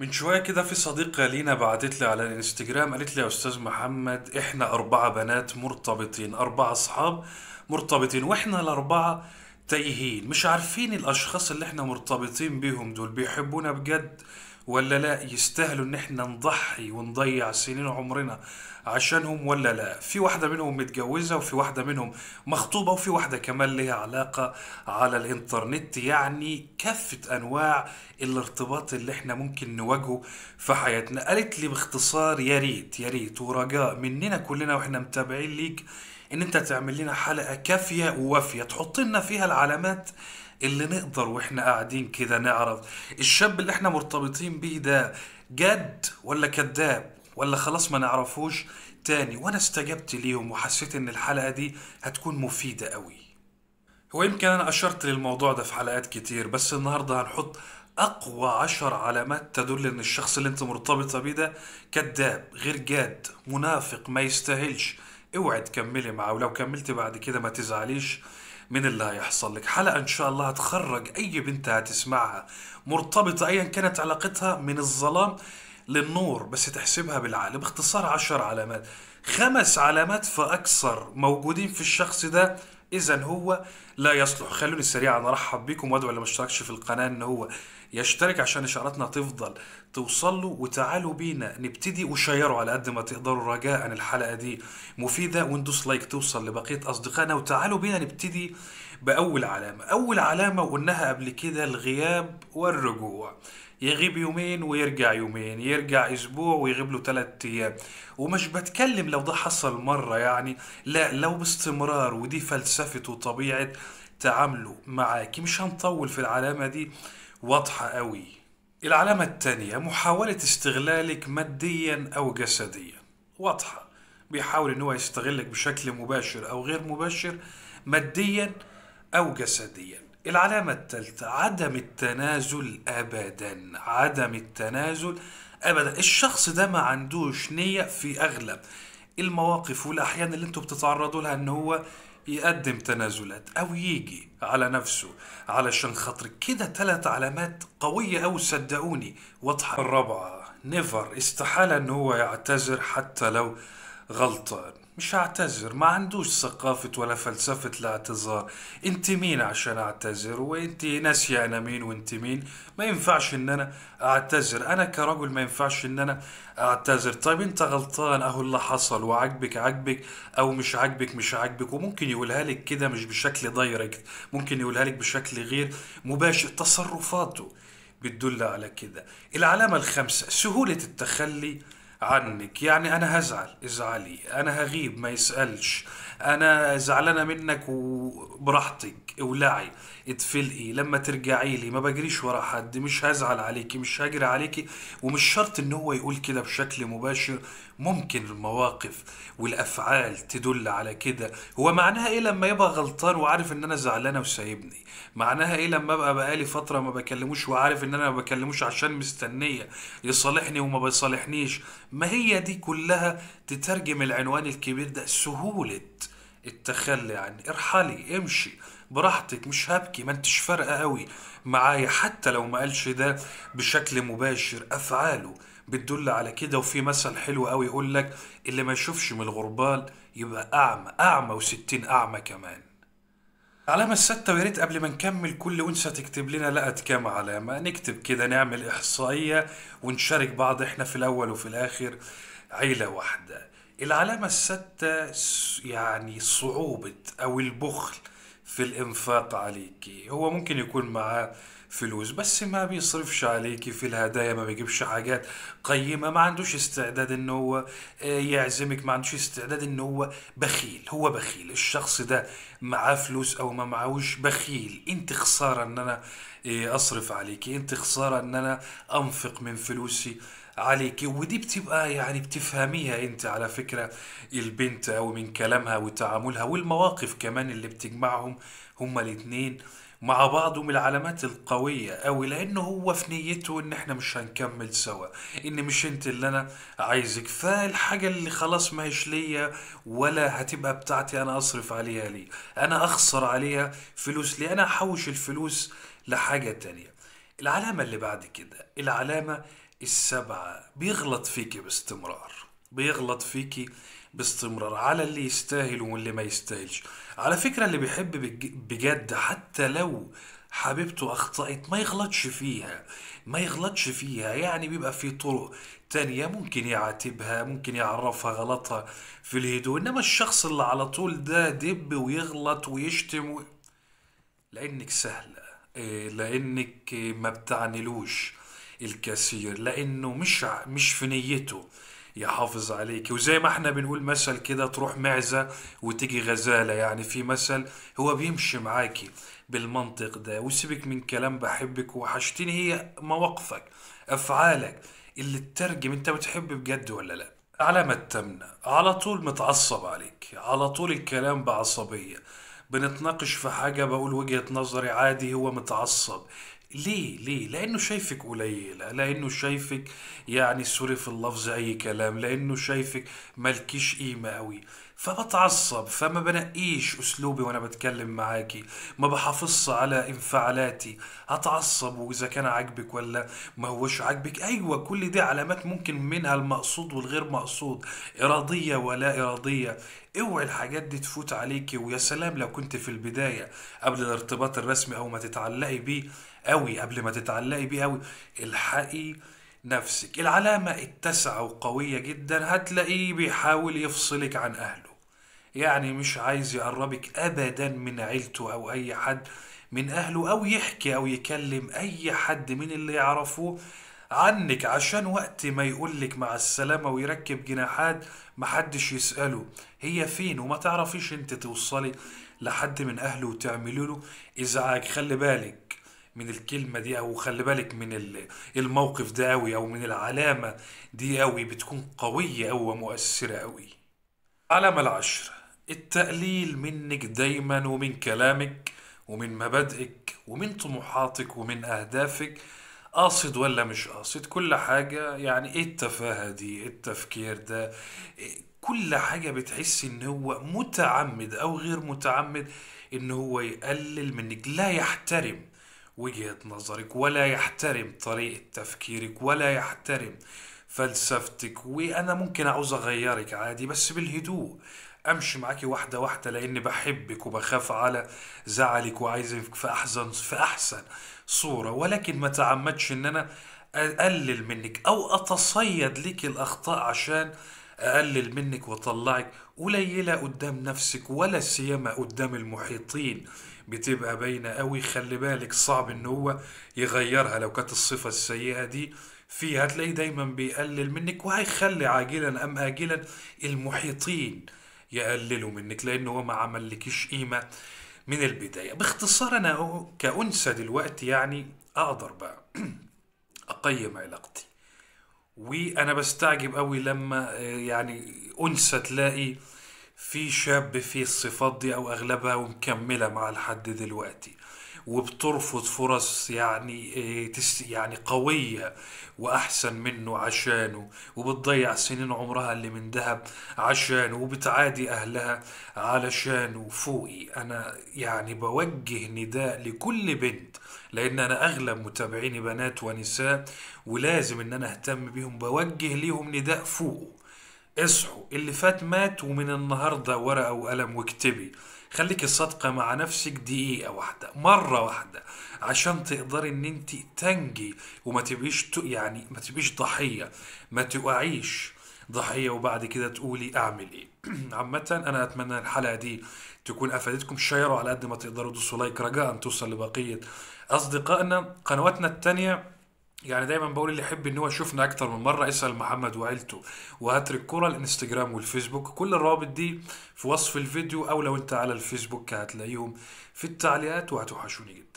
من شوية كده في صديقة لينا بعتت لي على الانستجرام قالت لي يا أستاذ محمد إحنا أربعة بنات مرتبطين أربعة أصحاب مرتبطين وإحنا الأربعة تايهين مش عارفين الأشخاص اللي إحنا مرتبطين بيهم دول بيحبونا بجد ولا لا يستاهلوا إن إحنا نضحي ونضيع سنين عمرنا عشانهم ولا لا في واحدة منهم متجوزة وفي واحدة منهم مخطوبة وفي واحدة كمان ليها علاقة على الإنترنت يعني كافة أنواع الارتباط اللي احنا ممكن نواجهه في حياتنا قالت لي باختصار يا ريت يا ريت ورجاء مننا كلنا واحنا متابعين ليك ان انت تعمل لنا حلقة كافية ووافية تحط لنا فيها العلامات اللي نقدر واحنا قاعدين كده نعرف الشاب اللي احنا مرتبطين بيه ده جد ولا كذاب ولا خلاص ما نعرفوش تاني وانا استجبت ليهم وحسيت ان الحلقة دي هتكون مفيدة قوي هو يمكن أنا أشرت للموضوع ده في حلقات كتير بس النهاردة هنحط أقوى عشر علامات تدل إن الشخص اللي أنت مرتبطة بيه ده كذاب غير جاد منافق ما يستاهلش اوعي تكملي معاه ولو كملتي بعد كده ما تزعليش من اللي هيحصل لك حلقة إن شاء الله هتخرج أي بنت هتسمعها مرتبطة أيا كانت علاقتها من الظلام للنور بس تحسبها بالعقل باختصار عشر علامات خمس علامات فأكثر موجودين في الشخص ده إذا هو لا يصلح خلوني سريعا أرحب بكم وأدعو اللي ما اشتركش في القناة إن هو يشترك عشان إشعاراتنا تفضل توصل له وتعالوا بينا نبتدي وشيروا على قد ما تقدروا رجاء الحلقة دي مفيدة وندوس لايك توصل لبقية أصدقائنا وتعالوا بينا نبتدي بأول علامة أول علامة وقلناها قبل كده الغياب والرجوع يغيب يومين ويرجع يومين يرجع اسبوع ويغيب له تلات ايام ومش بتكلم لو ده حصل مرة يعني لا لو باستمرار ودي فلسفة وطبيعة تعامله معاكي مش هنطول في العلامة دي واضحة قوي العلامة التانية محاولة استغلالك ماديا او جسديا واضحة بيحاول ان هو يستغلك بشكل مباشر او غير مباشر ماديا او جسديا العلامة الثالثة عدم التنازل أبدا عدم التنازل أبدا الشخص ده ما عندوش نية في أغلب المواقف والأحيان اللي انتوا بتتعرضوا لها ان هو يقدم تنازلات أو يجي على نفسه علشان خاطرك كده ثلاث علامات قوية أو صدقوني واضحة الرابعة نيفر استحالة ان هو يعتذر حتى لو غلطان مش هعتذر ما عندوش ثقافة ولا فلسفة الاعتذار انت مين عشان اعتذر وانت ناسية انا مين وانت مين ما ينفعش ان انا اعتذر انا كرجل ما ينفعش ان انا اعتذر طيب انت غلطان اهو اللي حصل وعجبك عجبك او مش عجبك مش عجبك وممكن يقولها لك كده مش بشكل دايركت ممكن يقولها لك بشكل غير مباشر تصرفاته بتدل على كده العلامة الخامسة سهولة التخلي عنك يعني انا هزعل ازعلي انا هغيب ما يسألش انا زعلانة منك وبراحتك اولعي اتفلقي لما ترجعي لي ما بجريش ورا حد مش هزعل عليكي مش هجري عليكي ومش شرط ان هو يقول كده بشكل مباشر ممكن المواقف والافعال تدل على كده هو معناها ايه لما يبقى غلطان وعارف ان انا زعلانة وسايبني معناها ايه لما ابقى بقالي فترة ما بكلموش وعارف ان انا ما بكلموش عشان مستنية يصالحني وما بيصالحنيش ما هي دي كلها تترجم العنوان الكبير ده سهولة التخلي عني ارحلي امشي براحتك مش هبكي ما انتش فارقة قوي معايا حتى لو ما قالش ده بشكل مباشر افعاله بتدل على كده وفي مثل حلو قوي يقول لك اللي ما يشوفش من الغربال يبقى اعمى اعمى وستين اعمى كمان علامة الستة ويا ريت قبل ما نكمل كل أنثى تكتب لنا لقت كام علامة نكتب كده نعمل إحصائية ونشارك بعض إحنا في الأول وفي الآخر عيلة واحدة العلامة الستة س- يعني صعوبة أو البخل في الإنفاق عليكي هو ممكن يكون معاه فلوس بس ما بيصرفش عليكي في الهدايا ما بيجيبش حاجات قيمة ما عندوش استعداد ان هو آه، يعزمك ما عندوش استعداد ان هو بخيل هو بخيل الشخص ده معاه فلوس او ما معهوش بخيل انت خسارة ان انا آه، اصرف عليكي انت خسارة ان انا انفق من فلوسي عليكي ودي بتبقى يعني بتفهميها انت على فكرة البنت او من كلامها وتعاملها والمواقف كمان اللي بتجمعهم هما الاتنين مع بعض ومن العلامات القوية أوي لأنه هو في نيته إن إحنا مش هنكمل سوا إن مش أنت اللي أنا عايزك فالحاجة اللي خلاص ما هيش ليا ولا هتبقى بتاعتي أنا أصرف عليها ليه أنا أخسر عليها فلوس ليه أنا أحوش الفلوس لحاجة تانية العلامة اللي بعد كده العلامة السبعة بيغلط فيكي باستمرار بيغلط فيكي باستمرار على اللي يستاهل واللي ما يستاهلش على فكرة اللي بيحب بج- بجد حتى لو حبيبته أخطأت ما يغلطش فيها ما يغلطش فيها يعني بيبقى في طرق تانية ممكن يعاتبها ممكن يعرفها غلطها في الهدوء إنما الشخص اللي على طول ده دب ويغلط ويشتم و... لانك سهله إيه، لانك ما بتعنلوش الكثير لانه مش ع- مش في نيته يحافظ عليك وزي ما احنا بنقول مثل كده تروح معزة وتيجي غزالة يعني في مثل هو بيمشي معاكي بالمنطق ده وسيبك من كلام بحبك وحشتني هي مواقفك افعالك اللي تترجم انت بتحب بجد ولا لا علامة التامنة على طول متعصب عليك على طول الكلام بعصبية بنتناقش في حاجة بقول وجهة نظري عادي هو متعصب ليه ليه لانه شايفك قليلة لانه شايفك يعني سوري في اللفظ اي كلام لانه شايفك مالكيش قيمة قوي فبتعصب فما بنقيش اسلوبي وانا بتكلم معاكي ما بحافظش على انفعالاتي هتعصب واذا كان عاجبك ولا ما هوش عاجبك ايوه كل دي علامات ممكن منها المقصود والغير مقصود ارادية ولا ارادية اوعي الحاجات دي تفوت عليكي ويا سلام لو كنت في البداية قبل الارتباط الرسمي او ما تتعلقي بيه قوي قبل ما تتعلقي بيه قوي الحقي نفسك العلامة التاسعة وقوية جدا هتلاقيه بيحاول يفصلك عن أهله يعني مش عايز يقربك أبدا من عيلته أو أي حد من أهله أو يحكي أو يكلم أي حد من اللي يعرفوه عنك عشان وقت ما يقولك مع السلامة ويركب جناحات محدش يسأله هي فين وما تعرفيش انت توصلي لحد من أهله وتعملي له إزعاج خلي بالك من الكلمة دي أو خلي بالك من ال- الموقف ده أوي أو من العلامة دي أوي بتكون قوية أوي ومؤثرة أوي علامة العشرة التقليل منك دايما ومن كلامك ومن مبادئك ومن طموحاتك ومن أهدافك قاصد ولا مش قاصد كل حاجة يعني ايه التفاهة دي ايه التفكير ده إيه كل حاجة بتحس ان هو متعمد او غير متعمد ان هو يقلل منك لا يحترم وجهة نظرك ولا يحترم طريقة تفكيرك ولا يحترم فلسفتك وانا ممكن عاوز اغيرك عادي بس بالهدوء امشي معاكي واحده واحده لاني بحبك وبخاف على زعلك وعايزك في احسن في احسن صوره ولكن ما تعمدش ان انا اقلل منك او اتصيد لك الاخطاء عشان اقلل منك واطلعك قليله قدام نفسك ولا سيما قدام المحيطين بتبقى باينه قوي خلي بالك صعب ان هو يغيرها لو كانت الصفه السيئه دي فيه هتلاقيه دايما بيقلل منك وهيخلي عاجلا ام اجلا المحيطين يقللوا منك لانه هو ما عملكيش قيمه من البدايه باختصار انا أهو كأنثى دلوقتي يعني اقدر بقى اقيم علاقتي وانا بستعجب قوي لما آه، يعني انثى تلاقي في شاب فيه الصفات دي او اغلبها ومكمله مع لحد دلوقتي وبترفض فرص يعني آه، تس يعني قوية وأحسن منه عشانه وبتضيع سنين عمرها اللي من ذهب عشانه وبتعادي أهلها علشانه فوقي أنا يعني بوجه نداء لكل بنت لأن أنا أغلب متابعيني بنات ونساء ولازم إن أنا أهتم بيهم بوجه ليهم نداء فوقه اصحوا اللي فات مات ومن النهاردة ورقة وقلم واكتبي خليكي صادقة مع نفسك دقيقة واحدة مرة واحدة عشان تقدري ان انت تنجي وما تبقيش ت- يعني ما تبقيش ضحية ما تقعيش ضحية وبعد كده تقولي اعمل ايه عامة انا اتمنى الحلقة دي تكون افادتكم شيروا على قد ما تقدروا دوسوا لايك رجاء توصل لبقية اصدقائنا قنواتنا التانية يعني دايما بقول اللي يحب ان هو يشوفنا اكتر من مره اسال محمد وعيلته وهاترك كوره الانستجرام والفيسبوك كل الروابط دي في وصف الفيديو او لو انت على الفيسبوك هتلاقيهم في التعليقات وهتوحشوني جدا